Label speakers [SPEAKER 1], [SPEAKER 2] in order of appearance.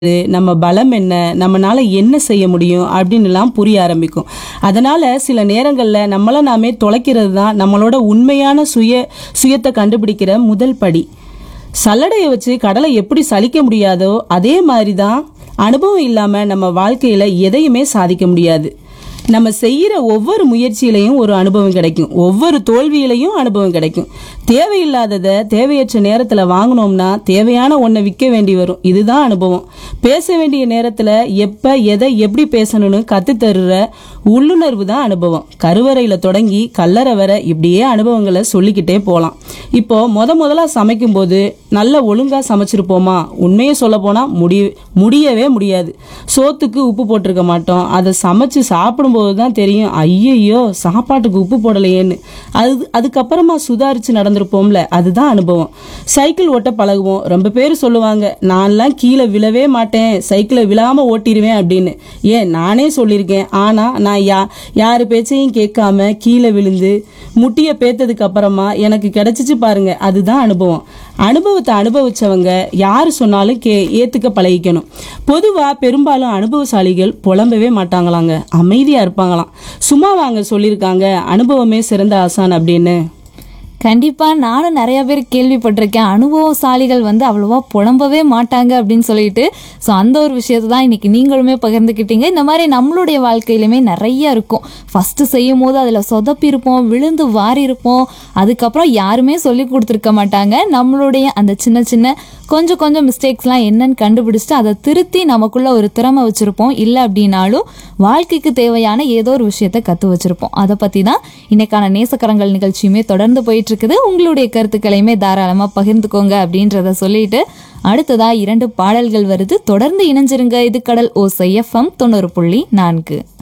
[SPEAKER 1] இது, நம்ம பலம் என்ன நம்மனால என்ன செய்ய முடியும் அப்படின்னுலாம் புரிய ஆரம்பிக்கும் அதனால சில நேரங்கள்ல நம்மள நாமே தொலைக்கிறது தான் நம்மளோட உண்மையான சுய சுயத்தை கண்டுபிடிக்கிற முதல் படி சல்லடையை வச்சு கடலை எப்படி சலிக்க முடியாதோ அதே மாதிரி தான் அனுபவம் இல்லாம நம்ம வாழ்க்கையில எதையுமே சாதிக்க முடியாது நம்ம செய்யற ஒவ்வொரு முயற்சியிலையும் ஒரு அனுபவம் கிடைக்கும் ஒவ்வொரு தோல்வியிலையும் அனுபவம் கிடைக்கும் தேவையில்லாததை தேவையற்ற நேரத்துல வாங்கினோம்னா தேவையான ஒன்றை விற்க வேண்டி வரும் இதுதான் அனுபவம் பேச வேண்டிய நேரத்துல எப்ப எதை எப்படி பேசணும்னு கத்து தருற உள்ளுணர்வு தான் அனுபவம் கருவறையில தொடங்கி கல்லறை வரை இப்படியே அனுபவங்களை சொல்லிக்கிட்டே போகலாம் இப்போ முத முதலா சமைக்கும் போது நல்ல ஒழுங்கா சமைச்சிருப்போமா உண்மையை சொல்ல போனா முடி முடியவே முடியாது சோத்துக்கு உப்பு போட்டிருக்க மாட்டோம் அதை சமைச்சு சாப்பிடும்போது தான் தெரியும் ஐயையோ சாப்பாட்டுக்கு உப்பு போடலையேன்னு அது அதுக்கப்புறமா சுதாரிச்சு நடந்திருப்போம்ல அதுதான் அனுபவம் சைக்கிள் ஓட்ட பழகுவோம் ரொம்ப பேர் சொல்லுவாங்க நான்லாம் கீழே விழவே மாட்டேன் சைக்கிளை விழாம ஓட்டிடுவேன் அப்படின்னு ஏன் நானே சொல்லியிருக்கேன் ஆனா நான் யா யார் பேச்சையும் கேட்காம கீழே விழுந்து முட்டிய பேத்ததுக்கு அப்புறமா எனக்கு கிடைச்சிச்சு பாருங்க அதுதான் அனுபவம் அனுபவத்தை அனுபவிச்சவங்க யாரு சொன்னாலும் கே ஏத்துக்க பழகிக்கணும் பொதுவா பெரும்பாலும் அனுபவசாலிகள் புலம்பவே மாட்டாங்களாங்க அமைதியா இருப்பாங்களாம் சும்மா வாங்க சொல்லியிருக்காங்க அனுபவமே சிறந்த ஆசான் அப்படின்னு
[SPEAKER 2] கண்டிப்பா நானும் நிறைய பேர் கேள்விப்பட்டிருக்கேன் அனுபவசாலிகள் வந்து அவ்வளவா புலம்பவே மாட்டாங்க அப்படின்னு சொல்லிட்டு ஸோ அந்த ஒரு விஷயத்தை தான் இன்னைக்கு நீங்களுமே பகிர்ந்துக்கிட்டீங்க இந்த மாதிரி நம்மளுடைய வாழ்க்கையிலுமே நிறைய இருக்கும் ஃபர்ஸ்ட் செய்யும் போது அதில் சொதப்பி இருப்போம் விழுந்து வாரி இருப்போம் அதுக்கப்புறம் யாருமே சொல்லி கொடுத்துருக்க மாட்டாங்க நம்மளுடைய அந்த சின்ன சின்ன கொஞ்சம் கொஞ்சம் மிஸ்டேக்ஸ்லாம் என்னன்னு கண்டுபிடிச்சிட்டு அதை திருத்தி நமக்குள்ள ஒரு திறமை வச்சிருப்போம் இல்லை அப்படின்னாலும் வாழ்க்கைக்கு தேவையான ஏதோ ஒரு விஷயத்த கற்று வச்சிருப்போம் அதை பற்றி தான் இன்னைக்கான நேசக்கரங்கள் நிகழ்ச்சியுமே தொடர்ந்து போயிட்டு இருக்குது உங்களுடைய கருத்துக்களையுமே தாராளமாக பகிர்ந்துக்கோங்க அப்படின்றத சொல்லிட்டு அடுத்ததா இரண்டு பாடல்கள் வருது தொடர்ந்து இணைஞ்சிருங்க இது கடல் ஓசை எஃப்எம் தொண்ணூறு புள்ளி நான்கு